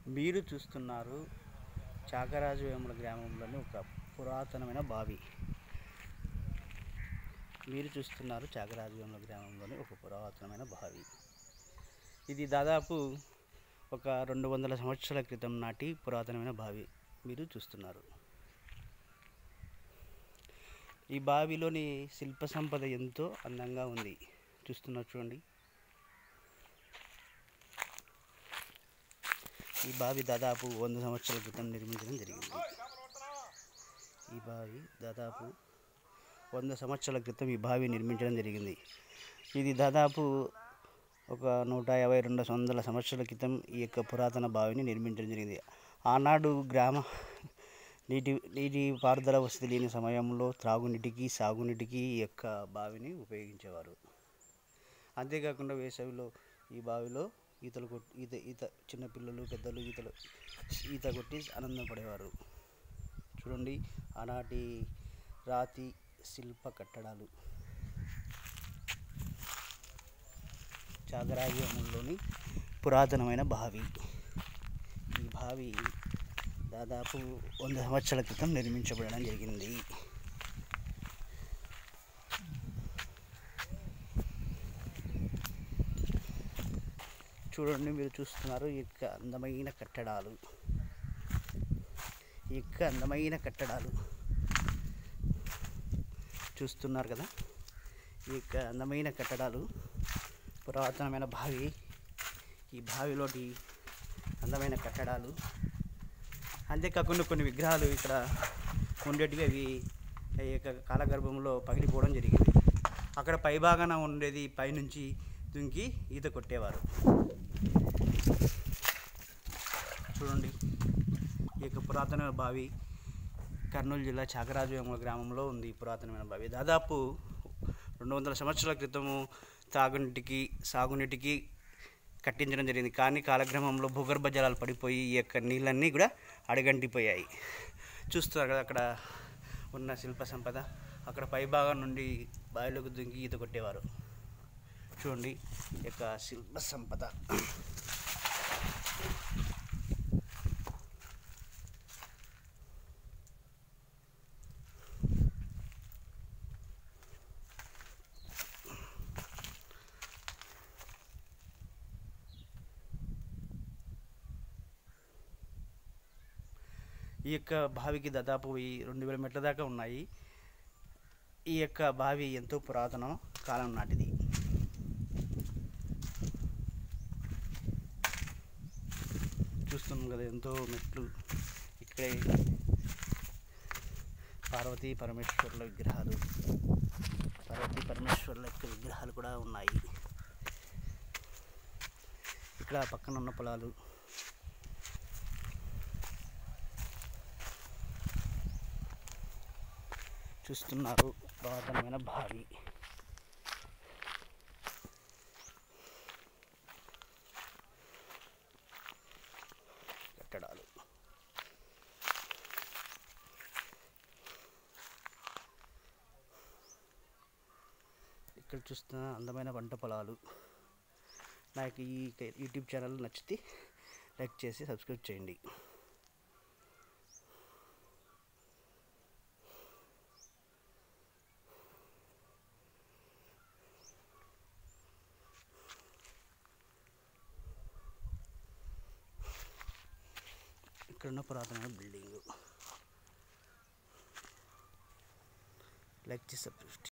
మీరు చూస్తున్నారు చాకరాజు వేముల గ్రామంలోని ఒక పురాతనమైన బావి మీరు చూస్తున్నారు చాకరాజు వేముల గ్రామంలోని ఒక పురాతనమైన బావి ఇది దాదాపు ఒక రెండు వందల సంవత్సరాల క్రితం నాటి పురాతనమైన బావి మీరు చూస్తున్నారు ఈ బావిలోని శిల్ప సంపద ఎంతో అందంగా ఉంది చూస్తున్నారు చూడండి ఈ బావి దాదాపు వంద సంవత్సరాల క్రితం నిర్మించడం జరిగింది ఈ బావి దాదాపు వంద సంవత్సరాల క్రితం ఈ బావి నిర్మించడం జరిగింది ఇది దాదాపు ఒక నూట యాభై రెండు వందల సంవత్సరాల క్రితం ఈ యొక్క పురాతన బావిని నిర్మించడం జరిగింది ఆనాడు గ్రామ నీటి నీటి పారుదల వసతి లేని సమయంలో త్రాగునీటికి సాగునీటికి ఈ యొక్క బావిని ఉపయోగించేవారు అంతేకాకుండా వేసవిలో ఈ బావిలో ఈతలు కొట్టి ఈత ఈత చిన్నపిల్లలు పెద్దలు ఈతలు ఈత కొట్టి ఆనందపడేవారు చూడండి ఆనాటి రాతి శిల్ప కట్టడాలు చాగరాజంలోని పురాతనమైన బావి ఈ బావి దాదాపు వంద సంవత్సరాల క్రితం నిర్మించబడడం జరిగింది చూడండి మీరు చూస్తున్నారు ఈ యొక్క అందమైన కట్టడాలు ఈ యొక్క అందమైన కట్టడాలు చూస్తున్నారు కదా ఈ యొక్క అందమైన కట్టడాలు పురాతనమైన బావి ఈ బావిలోటి అందమైన కట్టడాలు అంతేకాకుండా కొన్ని విగ్రహాలు ఇక్కడ ఉండేటివి అవి ఈ యొక్క కాలగర్భంలో పగిలిపోవడం జరిగింది అక్కడ పైభాగాన ఉండేది పైనుంచి దుంకి ఈత కొట్టేవారు చూడండి ఈ యొక్క పురాతన బావి కర్నూలు జిల్లా చాకరాజు వేముల గ్రామంలో ఉంది ఈ పురాతనమైన బావి దాదాపు రెండు వందల సంవత్సరాల క్రితము తాగునీటికి సాగునీటికి కట్టించడం జరిగింది కానీ కాలక్రమంలో భూగర్భ జలాలు పడిపోయి ఈ యొక్క నీళ్ళన్నీ కూడా అడగంటిపోయాయి చూస్తున్నారు కదా అక్కడ ఉన్న శిల్ప సంపద అక్కడ పైభాగం నుండి బావిలోకి దుంకి ఈత కొట్టేవారు చూడండి ఈ యొక్క శిల్ప సంపద ఈ యొక్క బావికి దాదాపు ఈ రెండు వేల మెట్ల దాకా ఉన్నాయి ఈ యొక్క బావి ఎంతో పురాతన కాలం నాటిది చూస్తున్నాం కదా ఎంతో మెట్లు ఇక్కడే పార్వతీ పరమేశ్వర్ల విగ్రహాలు పార్వతీ పరమేశ్వర్ల యొక్క విగ్రహాలు కూడా ఉన్నాయి ఇక్కడ పక్కన ఉన్న పొలాలు చూస్తున్నారు పురాతనమైన బావి కట్టడాలు ఇక్కడ చూస్తున్న అందమైన పంట పొలాలు నాకు ఈ యూట్యూబ్ ఛానల్ నచ్చితే లైక్ చేసి సబ్స్క్రైబ్ చేయండి ఇక్కడున్న పురాతనమైన బిల్డింగ్ లైక్ చేసి సబ్స్క్రైబ్